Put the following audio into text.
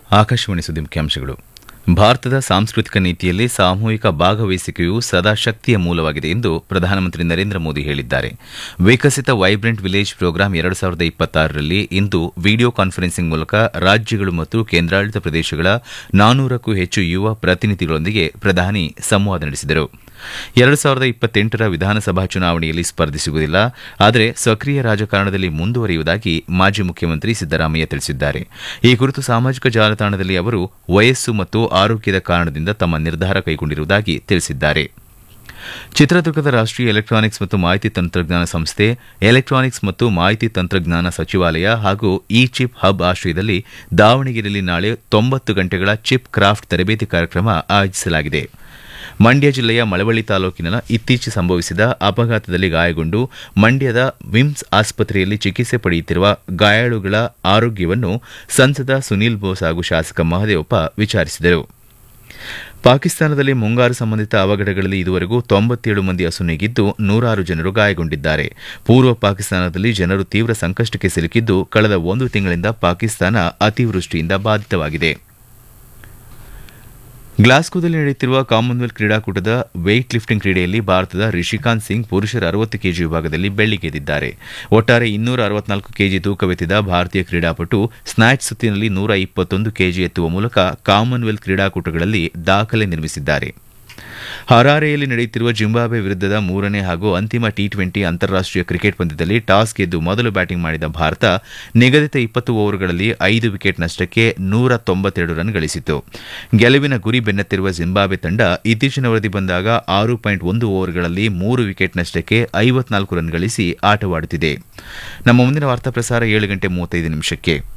ಆಕಾಶವಾಣಿ ಸುದ್ದಿ ಮುಖ್ಯಾಂಶಗಳು ಭಾರತದ ಸಾಂಸ್ಕೃತಿಕ ನೀತಿಯಲ್ಲಿ ಸಾಮೂಹಿಕ ಭಾಗವಹಿಸುವಿಕೆಯು ಸದಾ ಶಕ್ತಿಯ ಮೂಲವಾಗಿದೆ ಎಂದು ಪ್ರಧಾನಮಂತ್ರಿ ನರೇಂದ್ರ ಮೋದಿ ಹೇಳಿದ್ದಾರೆ ವಿಕಸಿತ ವೈಬ್ರೆಂಟ್ ವಿಲೇಜ್ ಪ್ರೋಗ್ರಾಂ ಎರಡು ಸಾವಿರದ ಇಪ್ಪತ್ತಾರರಲ್ಲಿ ಇಂದು ವಿಡಿಯೋ ಕಾನ್ಫರೆನ್ಸಿಂಗ್ ಮೂಲಕ ರಾಜ್ಯಗಳು ಮತ್ತು ಕೇಂದ್ರಾಡಳಿತ ಪ್ರದೇಶಗಳ ನಾನೂರಕ್ಕೂ ಹೆಚ್ಚು ಯುವ ಪ್ರತಿನಿಧಿಗಳೊಂದಿಗೆ ಪ್ರಧಾನಿ ಸಂವಾದ ನಡೆಸಿದರು ಎರಡು ಸಾವಿರದ ಇಪ್ಪತ್ತೆಂಟರ ವಿಧಾನಸಭಾ ಚುನಾವಣೆಯಲ್ಲಿ ಸ್ಪರ್ಧಿಸುವುದಿಲ್ಲ ಆದರೆ ಸಕ್ರಿಯ ರಾಜಕಾರಣದಲ್ಲಿ ಮುಂದುವರಿಯುವುದಾಗಿ ಮಾಜಿ ಮುಖ್ಯಮಂತ್ರಿ ಸಿದ್ದರಾಮಯ್ಯ ತಿಳಿಸಿದ್ದಾರೆ ಈ ಕುರಿತು ಸಾಮಾಜಿಕ ಜಾಲತಾಣದಲ್ಲಿ ಅವರು ವಯಸ್ಸು ಮತ್ತು ಆರೋಗ್ಯದ ಕಾರಣದಿಂದ ತಮ್ಮ ನಿರ್ಧಾರ ಕೈಗೊಂಡಿರುವುದಾಗಿ ತಿಳಿಸಿದ್ದಾರೆ ಚಿತ್ರದುರ್ಗದ ರಾಷ್ಟೀಯ ಎಲೆಕ್ಟ್ರಾನಿಕ್ಸ್ ಮತ್ತು ಮಾಹಿತಿ ತಂತ್ರಜ್ಞಾನ ಸಂಸ್ಥೆ ಎಲೆಕ್ಟ್ರಾನಿಕ್ಸ್ ಮತ್ತು ಮಾಹಿತಿ ತಂತ್ರಜ್ಞಾನ ಸಚಿವಾಲಯ ಹಾಗೂ ಇ ಚಿಪ್ ಹಬ್ ಆಶ್ರಯದಲ್ಲಿ ದಾವಣಗೆರೆಯಲ್ಲಿ ನಾಳೆ ತೊಂಬತ್ತು ಗಂಟೆಗಳ ಚಿಪ್ ಕ್ರಾಫ್ಟ್ ತರಬೇತಿ ಕಾರ್ಯಕ್ರಮ ಆಯೋಜಿಸಲಾಗಿದೆ ಮಂಡ್ಯ ಜಿಲ್ಲೆಯ ಮಳವಳ್ಳಿ ತಾಲೂಕಿನ ಇತ್ತೀಚೆಗೆ ಸಂಭವಿಸಿದ ಅಪಘಾತದಲ್ಲಿ ಗಾಯಗೊಂಡು ಮಂಡ್ಯದ ವಿಮ್ಸ್ ಆಸ್ಪತ್ರೆಯಲ್ಲಿ ಚಿಕಿತ್ಸೆ ಪಡೆಯುತ್ತಿರುವ ಗಾಯಾಳುಗಳ ಆರೋಗ್ಯವನ್ನು ಸಂಸದ ಸುನೀಲ್ ಬೋಸ್ ಹಾಗೂ ಶಾಸಕ ಮಹದೇವಪ್ಪ ವಿಚಾರಿಸಿದರು ಪಾಕಿಸ್ತಾನದಲ್ಲಿ ಮುಂಗಾರು ಸಂಬಂಧಿತ ಅವಘಡಗಳಲ್ಲಿ ಇದುವರೆಗೂ ತೊಂಬತ್ತೇಳು ಮಂದಿ ಅಸುನೀಗಿದ್ದು ನೂರಾರು ಜನರು ಗಾಯಗೊಂಡಿದ್ದಾರೆ ಪೂರ್ವ ಪಾಕಿಸ್ತಾನದಲ್ಲಿ ಜನರು ತೀವ್ರ ಸಂಕಷ್ಟಕ್ಕೆ ಸಿಲುಕಿದ್ದು ಕಳೆದ ಒಂದು ತಿಂಗಳಿಂದ ಪಾಕಿಸ್ತಾನ ಅತಿವೃಷ್ಟಿಯಿಂದ ಬಾಧಿತವಾಗಿದೆ ಗ್ಲಾಸ್ಗೋದಲ್ಲಿ ನಡೆಯುತ್ತಿರುವ ಕಾಮನ್ವೆಲ್ತ್ ಕ್ರೀಡಾಕೂಟದ ವೆಯ್ಟ್ ಲಿಫ್ಟಿಂಗ್ ಕ್ರೀಡೆಯಲ್ಲಿ ಭಾರತದ ರಿಷಿಕಾಂತ್ ಸಿಂಗ್ ಪುರುಷರ ಅರವತ್ತು ಕೆಜಿ ವಿಭಾಗದಲ್ಲಿ ಬೆಳ್ಳಿ ಗೆದ್ದಿದ್ದಾರೆ ಒಟ್ಟಾರೆ ಇನ್ನೂರ ಅರವತ್ನಾಲ್ಕು ಕೆಜಿ ತೂಕವೆತ್ತಿದ ಭಾರತೀಯ ಕ್ರೀಡಾಪಟು ಸ್ನ್ಯಾಚ್ ಸುತ್ತಿನಲ್ಲಿ ನೂರ ಇಪ್ಪತ್ತೊಂದು ಕೆಜಿ ಎತ್ತುವ ಮೂಲಕ ಕಾಮನ್ವೆಲ್ತ್ ಕ್ರೀಡಾಕೂಟಗಳಲ್ಲಿ ದಾಖಲೆ ನಿರ್ಮಿಸಿದ್ದಾರೆ ಹರಾರೆಯಲ್ಲಿ ನಡೆಯುತ್ತಿರುವ ಜಿಂಬಾಬ್ವೆ ವಿರುದ್ಧದ ಮೂರನೇ ಹಾಗೂ ಅಂತಿಮ ಟಿ ಟ್ವೆಂಟಿ ಅಂತಾರಾಷ್ಟೀಯ ಕ್ರಿಕೆಟ್ ಪಂದ್ಯದಲ್ಲಿ ಟಾಸ್ ಗೆದ್ದು ಮೊದಲು ಬ್ಯಾಟಿಂಗ್ ಮಾಡಿದ ಭಾರತ ನಿಗದಿತ ಇಪ್ಪತ್ತು ಓವರ್ಗಳಲ್ಲಿ ಐದು ವಿಕೆಟ್ ನಷ್ಟಕ್ಕೆ ನೂರ ತೊಂಬತ್ತೆರಡು ರನ್ ಗಳಿಸಿತು ಗೆಲುವಿನ ಗುರಿ ಬೆನ್ನತ್ತಿರುವ ಜಿಂಬಾಬ್ವೆ ತಂಡ ಇತ್ತೀಚಿನ ವರದಿ ಬಂದಾಗ ಆರು ಪಾಯಿಂಟ್ ಒಂದು ಓವರ್ಗಳಲ್ಲಿ ಮೂರು ವಿಕೆಟ್ ನಷ್ಟಕ್ಕೆ ಐವತ್ನಾಲ್ಕು ರನ್ ಗಳಿಸಿ ಆಟವಾಡುತ್ತಿದೆ ನಮ್ಮ ಮುಂದಿನ ವಾರ್ತಾ ಪ್ರಸಾರ ಏಳು ಗಂಟೆ ಮೂವತ್ತೈದು ನಿಮಿಷಕ್ಕೆ